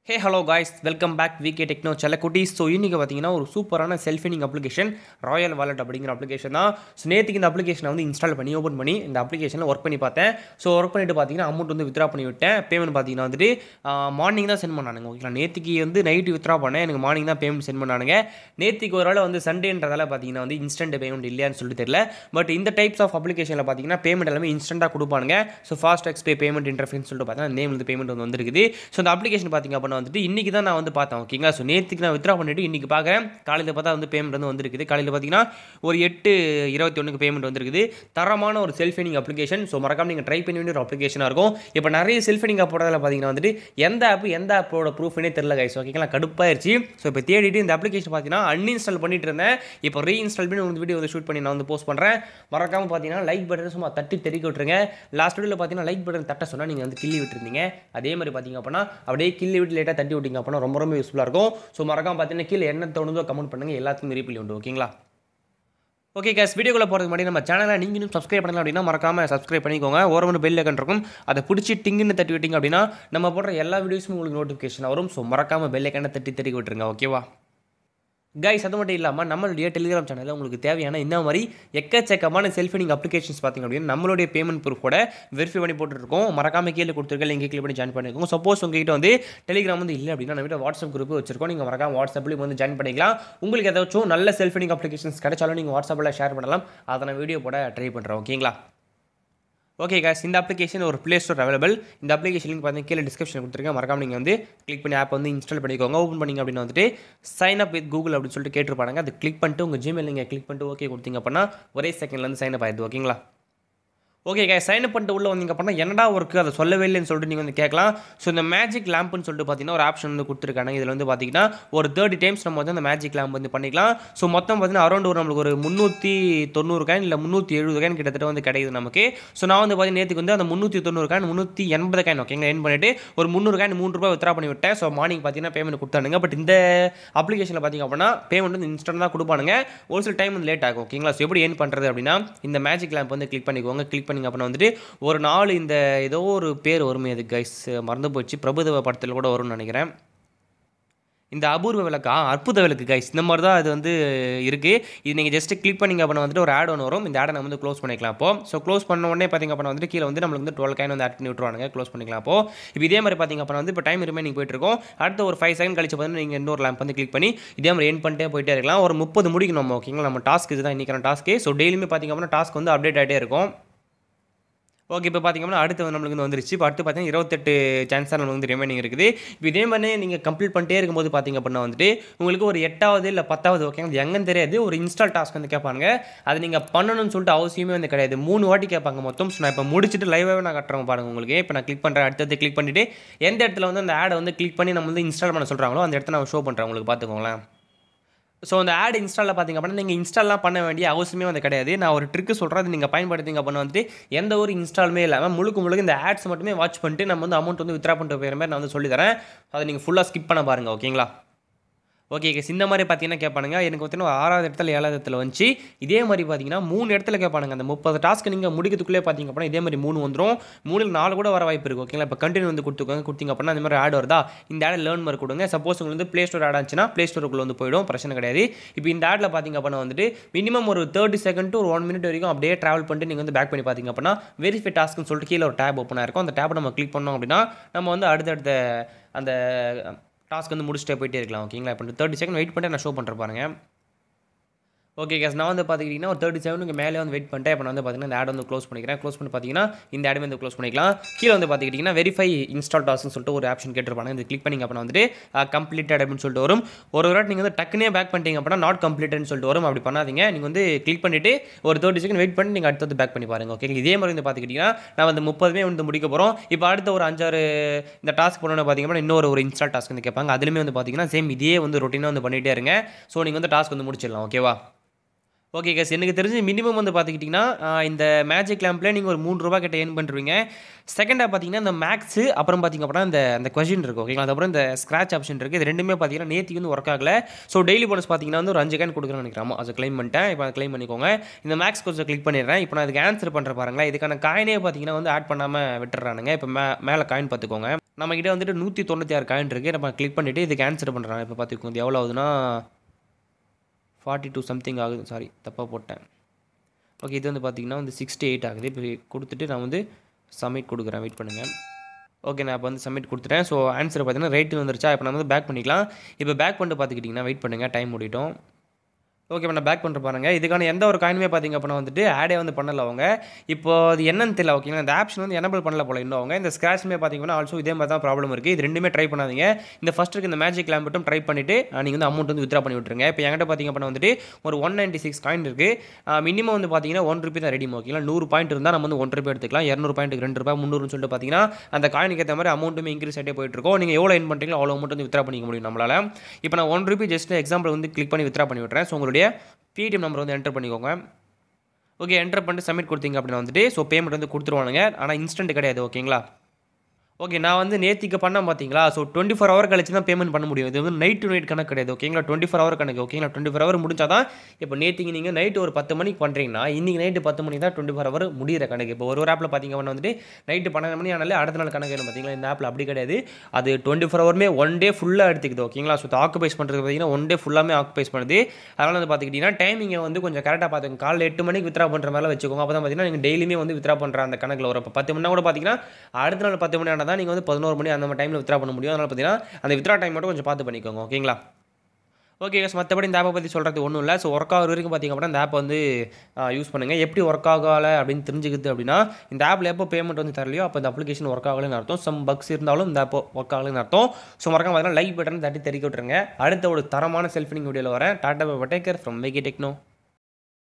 ஹே hello guys welcome back VK techno செல்லக்குட்டீஸ் so இன்றைக்கி பார்த்தீங்கன்னா ஒரு சூப்பரான செல்ஃபினிங் அப்ளிகேஷன் ராயல் வாலெட் அப்படிங்கிற அப்ளிகேஷன் தான் ஸோ நேற்றுக்கு இந்த அப்ளிகேஷனை வந்து இன்ஸ்டால் பண்ணி ஓப்பன் பண்ணி இந்த அப்ளிகேஷனில் ஒர்க் பண்ணி பார்த்தேன் ஸோ ஒர்க் பண்ணிட்டு பார்த்தீங்கன்னா அமௌண்ட் வந்து வித்ரா பண்ணி விட்டேன் பேமெண்ட் பார்த்தீங்கன்னா வந்துட்டு மார்னிங் தான் சென்ட் பண்ணானுங்க ஓகேங்களா நேற்றுக்கு வந்து நைட்டு வித்ரா பண்ணேன் எனக்கு மார்னிங் தான் பேமெண்ட் சென்ட் பண்ணானுங்க நேற்றுக்கு ஒரு வேளை வந்து சண்டேன்றதால பார்த்தீங்கன்னா வந்து இன்ஸ்டன்ட் பேமெண்ட் இல்லையான்னு சொல்லிட்டு தெரியல பட் இந்த டைப்ஸ் ஆஃப் அப்ளிகேஷனில் பார்த்தீங்கன்னா பேமெண்ட் எல்லாமே இன்ஸ்டண்ட்டாக கொடுப்பானுங்க so fast XPay payment interface சொல்லிட்டு பார்த்தீங்கன்னா நேம் வந்து பேமெண்ட் வந்து வந்துருக்குது ஸோ இந்த அப்ளிகேஷன் பார்த்தீங்க அப்படின்னா வந்துட்டு இன்றைக்கி தான் நான் வந்து பார்த்தேன் ஓகேங்களா ஸோ நேற்றுக்கு நான் வித்ரா பண்ணிட்டு இன்றைக்கி பார்க்குறேன் காலையில் பார்த்தா வந்து பேமெண்ட் வந்து வந்திருக்குது காலையில் பார்த்தீங்கன்னா ஒரு எட்டு இருபத்தி ஒன்றுக்கு பேமெண்ட் வந்திருக்குது தரமான ஒரு செல்ஃபினிங் அப்ளிகேஷன் ஸோ மறக்காம நீங்கள் ட்ரை பண்ண வேண்டிய ஒரு அப்ளிகேஷனாக இருக்கும் இப்போ நிறைய செல்ஃபினிங் ஆப் போடுறதுல பார்த்தீங்கன்னா வந்துட்டு எந்த ஆப் எந்த ஆப்போட ப்ரூஃப்னே தெரில கைஸ் ஓகேங்களா கடுப்பாயிருச்சு ஸோ இப்போ தேடிட்டு இந்த அப்ளிகேஷன் பார்த்தீங்கன்னா அன்இன்ஸ்டால் பண்ணிட்டு இருந்தேன் இப்போ ரீஇன்ஸ்டால் பண்ணி உங்களுக்கு வீடியோ வந்து ஷூட் பண்ணி நான் வந்து போஸ்ட் பண்ணுறேன் மறக்காம பார்த்தீங்கன்னா லைக் பட்டன் சும்மா தட்டி தெறிக்க விட்டுருங்க லாஸ்ட் வீடியோவில் பார்த்தீங்கன்னா லைக் பட்டன் தட்ட சொன்னால் நீங்கள் வந்து கிள்ளி விட்டுருந்தீங்க அதே மாதிரி பார்த்தீங்க அப்படின்னா அப்படியே கிள்ளி விட்டு லேட்டாக தட்டி விட்டீங்க அப்படின்னா ரொம்ப ரொம்ப யூஸ்ஃபுல்லாக இருக்கும் ஸோ மறக்காம பார்த்தீங்கன்னா கீழே என்ன தோணுதோ கமெண்ட் பண்ணுங்கள் எல்லாத்துக்கும் ரீப்ளை உண்டு ஓகேங்களா ஓகே கேஸ் வீடியோக்குள்ள போகிறதுக்கு முன்னாடி நம்ம சேனலை நீங்கள் இன்னும் சப்ஸ்கிரைப் பண்ணலாம் அப்படின்னா மறக்காமல் சப்ஸ்கிரைப் பண்ணிக்கோங்க ஒரு மணி பெல் ஐக்கன் இருக்கும் அதை பிடிச்சி டிங்குன்னு தட்டி விட்டீங்க அப்படின்னா நம்ம போடுற எல்லா வீடியோஸும் உங்களுக்கு நோட்டிஃபிகேஷன் வரும் ஸோ மறக்காமல் பெல் ஐக்கனை தட்டி தட்டி விட்டுருங்க ஓகேவா கைஸ் அது மட்டும் இல்லாமல் நம்மளுடைய டெலிகிராம் சேனலில் உங்களுக்கு தேவையான இந்த மாதிரி எக்கச்சக்கமான செல்ஃபினிங் அப்ளிகேஷன்ஸ் பார்த்திங்க அப்படின்னா நம்மளுடைய பேமெண்ட் ப்ரூஃபோட வெரிஃபை பண்ணி போட்டுருக்கோம் மறக்காம கீழே கொடுத்துருக்க லிங்க் கிளிக் பண்ணி ஜாயின் பண்ணிக்கோங்க சப்போஸ் உங்ககிட்ட வந்து டெலிகிராம் வந்து இல்லை அப்படின்னா நம்ம வாட்ஸ்அப் குரூப் வச்சிருக்கோம் நீங்கள் மறக்காம வாட்ஸ்அப்லேயும் வந்து ஜாயின் பண்ணிக்கலாம் உங்களுக்கு ஏதாச்சும் நல்ல செல்ஃபினிங் அப்ளிகேஷன்ஸ் கிடைச்சாலும் நீங்கள் வாட்ஸ்அப்பில் ஷேர் பண்ணலாம் அதை நான் வீடியோ போட ட்ரை பண்ணுறேன் ஓகேங்களா ஓகே காஸ் இந்த அப்ளிகேஷன் ஒரு ப்ளே ஸ்டோர் அவைலபிள் இந்த அப்ளிகேஷன் லிங்க் பார்த்தீங்கன்னா கீழே டிஸ்கிரிப்ஷன் கொடுத்துருக்கேன் மறக்காம நீங்கள் வந்து கிளிக் பண்ணி ஆப் வந்து இன்ஸ்டால் பண்ணிக்கோங்க ஓப்பன் பண்ணிங்க அப்படின்னு வந்துட்டு சைன் அப் வித் கூகுள் அப்படின்னு சொல்லிட்டு கேட்டிருப்பாங்க அது கிளிக் பண்ணிட்டு உங்கள் ஜிமெயில் நீங்கள் கிளிக் பண்ணிட்டு ஓகே கொடுத்தீங்க அப்படின்னா ஒரே செகண்ட்ல வந்து சைன் அப் ஆயிடுது ஓகேங்களா ஓகே கே சைன் அப் பண்ணிட்டு உள்ள வந்தீங்க அப்படின்னா என்னடா ஒர்க்கு அதை சொல்லவே இல்லைன்னு சொல்லிட்டு நீங்கள் வந்து கேட்கலாம் ஸோ இந்த மேஜிக் லேம்ப்னு சொல்லிட்டு பார்த்தீங்கன்னா ஒரு ஆப்ஷன் வந்து கொடுத்துருக்காங்க இதில் வந்து பார்த்தீங்கன்னா ஒரு தேர்ட்டி டைம்ஸ் நம்ம வந்து அந்த மேஜிக் லேம்ப் வந்து பண்ணிக்கலாம் ஸோ மொத்தம் பார்த்தீங்கன்னா அரௌண்ட் ஒரு நம்மளுக்கு ஒரு முந்நூற்றி தொண்ணூறு காயின் இல்லை முந்நூற்றி எழுபது காயின் கிட்டத்தட்ட வந்து கிடைக்குது நமக்கு ஸோ நான் வந்து பார்த்தீங்கன்னா நேற்றுக்கு வந்து அந்த முந்நூற்றி தொண்ணூறு காயின் முந்நூற்றி எண்பது காயின் ஓகேங்க என் பண்ணிட்டு ஒரு முந்நூறு காயின் மூணு ரூபாய் வித்ரா பண்ணி விட்டேன் ஸோ மார்னிங் பார்த்தீங்கன்னா பேமெண்ட் கொடுத்தானுங்க பட் இந்த அப்ளிகேஷனில் பார்த்தீங்க அப்படின்னா பேமெண்ட் வந்து இன்ஸ்டன்ட் தான் கொடுப்பானுங்க ஒரு சில டைம் வந்து லேட் ஆகும் ஓகேங்களா ஸோ எப்படி ஏன் பண்ணுறது அப்படின்னா இந்த மேஜிக் லேம்ப் வந்து கிளிக் பண்ணிக்கோங்க கிளிக் பண்ணிங்க அப்படின்னா வந்துட்டு ஒரு நாள் இந்த ஏதோ ஒரு பேர் வருமே அது கைஸ் மறந்து போச்சு பிரபுதேவ படத்தில் கூட வரும்னு நினைக்கிறேன் இந்த அபூர்வ விளக்கா அற்புத விளக்கு கைஸ் இந்த மாதிரி தான் அது வந்து இருக்குது இது நீங்கள் ஜஸ்ட் கிளிக் பண்ணிங்க அப்படின்னா வந்துட்டு ஒரு ஆட் ஒன்று வரும் இந்த ஆடை நம்ம வந்து க்ளோஸ் பண்ணிக்கலாம் அப்போ ஸோ க்ளோஸ் பண்ண உடனே பார்த்திங்க அப்படின்னா வந்துட்டு கீழே வந்து நம்மளுக்கு வந்து டுவெல் காயின் வந்து ஆட் பண்ணி விட்ருவானுங்க க்ளோஸ் பண்ணிக்கலாம் அப்போ இப்போ இதே மாதிரி பார்த்திங்க அப்படின்னா வந்து இப்போ டைம் ரிமைனிங் போயிட்டு இருக்கோம் அடுத்த ஒரு ஃபைவ் செகண்ட் கழிச்சு பார்த்தீங்கன்னா நீங்கள் இன்னொரு லேம்ப் வந்து கிளிக் பண்ணி இதே மாதிரி என் பண்ணிட்டே போயிட்டே இருக்கலாம் ஒரு முப்பது முடிக்கணும் நம்ம ஓகேங்களா நம்ம டாஸ்க் இதுதான் இன்றைக்கான டாஸ்க்கு ஸோ டெய்லியுமே பார்த்திங்க அப்படின்னா டாஸ்க் வந்து அப்டேட் ஆகிட்டே இருக்கும் ஓகே இப்போ பார்த்தீங்கன்னா அடுத்து வந்து நம்மளுக்கு வந்து வந்துருச்சு இப்போ அடுத்து பார்த்தீங்கன்னா இருபத்தெட்டு சான்ஸ் தான் நம்மளுக்கு வந்து ரிமைனிங் இருக்குது இப்போ இதே மாதிரி நீங்கள் கம்ப்ளீட் பண்ணிட்டே இருக்கும்போது பார்த்தீங்க அப்படின்னா வந்துட்டு உங்களுக்கு ஒரு எட்டாவது இல்லை பத்தாவது ஓகே அது எங்கன்னு தெரியாது ஒரு இன்ஸ்டால் டாஸ்க் வந்து கேட்பாங்க அது நீங்கள் பண்ணணும்னு சொல்லிட்டு அவசியமே வந்து கிடையாது மூணு வாட்டி கேட்பாங்க மொத்தம் ஸோ நான் இப்போ முடிச்சுட்டு லைவாகவே நான் கட்டுறேன் பாருங்க உங்களுக்கு இப்போ நான் கிளிக் பண்ணுறேன் அடுத்தது கிளிக் பண்ணிவிட்டு எந்த இடத்துல வந்து அந்த ஆடை வந்து கிளிக் பண்ணி நம்ம வந்து இன்ஸ்டால் பண்ண சொல்கிறாங்களோ அந்த இடத்த நான் ஷோ பண்ணுறேன் உங்களுக்கு பார்த்துக்கோங்களேன் ஸோ அந்த ஆட் இன்ஸ்டாலில் பார்த்திங்க அப்படின்னா நீங்கள் இன்ஸ்டால்லாம் பண்ண வேண்டிய அவசியமே வந்து கிடையாது நான் ஒரு ட்ரிக்கு சொல்கிறேன் அது நீங்கள் பயன்படுத்திங்க அப்படின்னா வந்துட்டு எந்த ஒரு இன்ஸ்டாலுமே இல்லாமல் முழுக்க முழுக்க இந்த ஆட்ஸ் மட்டுமே வாட்ச் பண்ணிட்டு நம்ம வந்து அமௌண்ட் வந்து வித்ரா பண்ணிட்டு போயிற மாதிரி நான் வந்து சொல்லி தரேன் அதை நீங்கள் ஃபுல்லாக ஸ்கிப் பண்ண பாருங்கள் ஓகேங்களா ஓகே கேஸ் இந்த மாதிரி பார்த்தீங்கன்னா கேட்பானுங்க எனக்கு பார்த்தீங்கன்னா ஆறாவது இடத்துல ஏழாவது இடத்துல வந்துச்சு இதே மாதிரி பார்த்தீங்கன்னா மூணு இடத்துல கேட்பானுங்க அந்த முப்பது டாஸ்க் நீங்கள் முடிக்கிறதுக்குள்ளே பார்த்தீங்க அப்படின்னா இதே மாதிரி மூணு வந்துடும் மூணில் நாலு கூட வர வாய்ப்பு இருக்குது ஓகேங்களா இப்போ கண்டினியூ வந்து கொடுத்துக்கோங்க கொடுத்தீங்க அப்படின்னா அந்த மாதிரி ஆட் வருதா இந்த ஆடை லேர்ன் மாதிரி கொடுங்க சப்போஸ் உங்களுக்கு வந்து ப்ளே ஸ்டோர் ஆட் ஆச்சுன்னா ப்ளே ஸ்டோருக்குள்ள வந்து போயிடும் பிரச்சனை கிடையாது இப்போ இந்த ஆடில் பார்த்தீங்க அப்படின்னா வந்துட்டு மினிமம் ஒரு தேர்ட்டி செகண்ட் டு ஒரு ஒன் மினிட் வரைக்கும் அப்படியே ட்ராவல் பண்ணிட்டு நீங்கள் வந்து பேக் பண்ணி பார்த்தீங்க அப்படின்னா வெரிஃபை டாஸ்க்னு சொல்லிட்டு கீழே ஒரு டேப் ஓப்பன் ஆயிருக்கும் அந்த டேப் நம்ம கிளிக் பண்ணோம் அப்படின்னா நம்ம வந்து அடுத்தடுத்த அந்த டாஸ்க் வந்து முடிச்சுட்டே போயிட்டே இருக்கலாம் ஓகேங்களா இப்போ தேர்ட்டி செகண்ட் வெயிட் பண்ணிட்டு நான் ஷோ பண்ணுறேன் பாருங்க ஓகே கேஸ் நான் வந்து பார்த்துக்கிட்டிங்கன்னா ஒரு தேர்ட்டி செவனுக்கு மேலே வந்து வெயிட் பண்ணிட்டேன் இப்போ நான் வந்து பார்த்தீங்கன்னா இந்த ஆட் வந்து க்ளோஸ் பண்ணிக்கிறேன் க்ளோஸ் பண்ணி பார்த்தீங்கன்னா இந்த ஆட் வந்து க்ளோஸ் பண்ணிக்கலாம் கீழே வந்து பார்த்துக்கிட்டிங்கன்னா வெரிஃபை இன்ஸ்டால் டாஸ்க்னு சொல்லிட்டு ஒரு ஆப்ஷன் கேட்டிருப்பாங்க இது கிளிக் பண்ணிங்க அப்படின்னா வந்துட்டு கம்ப்ளீட்டட் அப்படின்னு சொல்லிட்டு வரும் ஒரு ஒரு நீங்கள் வந்து டக்குனே பேக் பண்ணிட்டீங்க அப்படின்னா நாட் கம்ப்ளீட்டட்னு சொல்லிட்டு வரும் அப்படி பண்ணாதீங்க நீங்கள் வந்து கிளிக் பண்ணிவிட்டு ஒரு தேர்ட்டி செகண்ட் வெயிட் பண்ணி நீங்கள் அடுத்தது பேக் பண்ணி பாருங்க ஓகே இதே மாதிரி வந்து பார்த்துக்கிட்டிங்கன்னா நான் வந்து முப்பதுமே வந்து முடிக்க போகிறோம் இப்போ அடுத்த ஒரு அஞ்சாறு இந்த டாஸ்க் பண்ணணும் பார்த்தீங்கன்னா இன்னொரு ஒரு இன்ஸ்டால் டாஸ்க் வந்து கேட்பாங்க அதுலேயுமே வந்து பார்த்தீங்கன்னா சேம் இதே வந்து ரொட்டீனாக வந்து பண்ணிகிட்டே இருங்க ஸோ நீங்கள் வந்து டாஸ்க் வந்து முடிச்சிடலாம் ஓகேவா ஓகே கேஸ் எனக்கு தெரிஞ்சு மினிமம் வந்து பார்த்துக்கிட்டிங்கன்னா ஆஹ் இந்த மேஜிக் லேம்பில் நீங்கள் ஒரு மூணு ரூபா கிட்ட ஏர்ன் பண்ணுறீங்க செகண்டாக பார்த்தீங்கன்னா இந்த மேக்ஸு அப்புறம் பார்த்தீங்க அப்படின்னா இந்த அந்த கொஷின் இருக்குது ஓகேங்களா அதுக்கப்புறம் இந்த ஸ்க்ராச் ஆப்ஷன் இருக்குது இது ரெண்டுமே பார்த்தீங்கன்னா நேற்றுக்கு வந்து ஒர்க் ஆகல ஸோ டெய்லி போனஸ் பார்த்தீங்கன்னா வந்து ஒரு அஞ்சு கேன் கொடுக்குறேன்னு நினைக்கிறேன் அதை கிளைம் பண்ணிட்டேன் இப்போ அதை கிளைம் பண்ணிக்கோங்க இந்த மேக்ஸ் கொஞ்சம் கிளிக் பண்ணிடுறேன் இப்போ நான் இதுக்கு ஆன்சர் பண்ணுற பாருங்களேன் இதுக்கான காயினே பார்த்தீங்கன்னா வந்து ஆட் பண்ணாமல் விட்டுறானுங்க இப்போ மே மேலே காயின் பார்த்துக்கோங்க நம்மக்கிட்ட வந்துட்டு நூற்றி தொண்ணூற்றி ஆறு காயின் இருக்குது நம்ம கிளிக் பண்ணிவிட்டு இதுக்கு ஆன்சர் பண்ணுறாங்க இப்போ பார்த்துக்கோங்க இது எவ்வளோ ஆகுதுன்னா ஃபார்ட்டி டூ சம்திங் ஆகுது சாரி தப்பாக போட்டேன் ஓகே இது வந்து பார்த்தீங்கன்னா வந்து சிக்ஸ்டி எயிட் ஆகுது இப்போ கொடுத்துட்டு நான் வந்து சப்மிட் கொடுக்குறேன் வெயிட் பண்ணுங்கள் ஓகே நான் இப்போ வந்து சப்மிட் கொடுத்துட்டேன் ஸோ ஆன்சர் பார்த்தீங்கன்னா ரேட்டு வந்துருச்சா இப்போ நம்ம வந்து பேக் பண்ணிக்கலாம் இப்போ பேக் பண்ணிட்டு பார்த்துக்கிட்டிங்கன்னா வெயிட் பண்ணுங்கள் டைம் முடிட்டோம் ஓகே இப்போ நான் பேக் பண்ணுற பாருங்க இதுக்கான எந்த ஒரு காயினுமே பார்த்தீங்க அப்படின்னா வந்துட்டு ஆடே வந்து பண்ணல அவங்க இப்போ அது என்னன்னு தெரியல ஓகேங்களா இந்த ஆப்ஷன் வந்து எனபிள் பண்ணல போல இன்னும் அவங்க இந்த ஸ்க்ராட்ச்மே பார்த்தீங்கன்னா ஆல்சோ இதே மாதிரி தான் ப்ராப்ளம் இருக்குது இது ரெண்டுமே ட்ரை பண்ணாதீங்க இந்த ஃபர்ஸ்ட் இருக்கு இந்த மேஜிக் லேம்ப் மட்டும் ட்ரை பண்ணிவிட்டு நீங்கள் வந்து அமௌண்ட் வந்து வித்ரா பண்ணி விட்டுருங்க இப்போ என்கிட்ட பார்த்தீங்க அப்படின்னா வந்துட்டு ஒரு ஒன் நைன்ட்டி சிக்ஸ் காயின் இருக்குது மினிமம் வந்து பார்த்தீங்கன்னா ஒன் ருபி தான் ரெடி ஓகேங்களா நூறு பாயிண்ட் இருந்தால் நம்ம வந்து ஒன் ரூபாய் எடுத்துக்கலாம் இரநூறு பாயிண்ட்டுக்கு ரெண்டு ரூபாய் முந்நூறுன்னு சொல்லிட்டு பார்த்தீங்கன்னா அந்த காயினுக்கு ஏற்ற மாதிரி அமௌண்ட்டுமே இன்க்ரீஸ் ஆகிட்டே போயிட்டு இருக்கோம் நீங்கள் எவ்வளோ என் பண்ணுறீங்களோ அவ்வளோ அமௌண்ட் வந்து வித்ரா பண்ணிக்க முடியும் நம்மளால் இப்போ நான் ஒன் ருபி ஜஸ்ட் எக்ஸாம்பிள் வந்து கிளிக் பண்ணி வித்ரா பண்ணி விட்டுறேன் ஸோ உங்களுடைய பேடிஎம் நம்பர் வந்து என்டர் பண்ணிக்கோங்க ஓகே என்டர் பண்ணிட்டு சப்மிட் கொடுத்தீங்க அப்படின்னா வந்துட்டு ஸோ பேமெண்ட் வந்து கொடுத்துருவானுங்க ஆனால் இன்ஸ்டன்ட் கிடையாது ஓகேங்களா ஓகே நான் வந்து நேத்திக்கு பண்ண பார்த்தீங்களா ஸோ டுவெண்ட்டி ஃபோர் ஹவர் கழிச்சு தான் பேமெண்ட் பண்ண முடியும் இது வந்து நைட் டு நைட் கணக்கு கிடையாது ஓகேங்களா டுவெண்ட்டி ஃபோர் ஹவர் கணக்கு ஓகேங்களா டுவெண்ட்டி ஃபோர் ஹவர் முடிஞ்சால் தான் இப்போ நேத்திக்கு நீங்கள் நைட்டு ஒரு பத்து மணிக்கு பண்ணுறீங்கன்னா இன்றைக்கி நைட்டு பத்து மணிக்கு தான் டுவெண்ட்டி ஃபோர் ஹவர் முடிகிற கணக்கு இப்போ ஒரு ஒரு ஆப்பில் பார்த்தீங்க அப்படின்னா வந்துட்டு நைட்டு பன்னெண்டு மணி ஆனாலே அடுத்த நாள் கணக்கு வேணும் பார்த்தீங்களா இந்த ஆப்பில் அப்படி கிடையாது அது டுவெண்ட்டி ஃபோர் ஹவருமே ஒன் டே ஃபுல்லாக எடுத்துக்குது ஓகேங்களா ஸோ ஆக்குபைஸ் பண்ணுறது பார்த்தீங்கன்னா ஒன் டே ஃபுல்லாமே ஆக்குபைஸ் பண்ணுது அதனால் வந்து பார்த்துக்கிட்டிங்கன்னா டைமிங்கை வந்து கொஞ்சம் கரெக்டாக பார்த்துக்கோங்க காலைல எட்டு மணிக்கு வித்ரா பண்ணுற மாதிரிலாம் வச்சுக்கோங்க அப்போ தான் பார்த்தீங்கன்னா நீங்கள் டெய்லியுமே வந்து வித்ரா பண்ணுற அந்த கணக்கில் வரும் இப்போ பத்து மணி கூட பார்த்தீங்கன்னா அடுத்த நாள் பத்து மணி ஆனால் தான் நீங்கள் வந்து பதினோரு மணி அந்த மாதிரி டைமில் வித்ரா பண்ண முடியும் அதனால் பார்த்தீங்கன்னா அந்த வித்ரா டைம் மட்டும் கொஞ்சம் பார்த்து பண்ணிக்கோங்க ஓகேங்களா ஓகே எஸ் மற்றபடி இந்த ஆப்பை பற்றி சொல்கிறது ஒன்றும் இல்லை ஸோ ஒர்க் ஆகிற வரைக்கும் பார்த்திங்க அப்படின்னா இந்த ஆப் வந்து யூஸ் பண்ணுங்கள் எப்படி ஒர்க் ஆகலை அப்படின்னு தெரிஞ்சுக்குது அப்படின்னா இந்த ஆப்பில் எப்போ பேமெண்ட் வந்து தரலையோ அப்போ இந்த அப்ளிகேஷன் ஒர்க் ஆகலைன்னு அர்த்தம் சம் பக்ஸ் இருந்தாலும் இந்த ஆப் ஒர்க் ஆகலைன்னு அர்த்தம் ஸோ மறக்காம பார்த்தீங்கன்னா லைக் பட்டன் தட்டி தெரிவிக்க விட்டுருங்க அடுத்த ஒரு தரமான செல்ஃபினிங் வீடியோவில் வரேன் டாட்டா பை டேக்கர் ஃப்ரம் மேகி டெக்னோ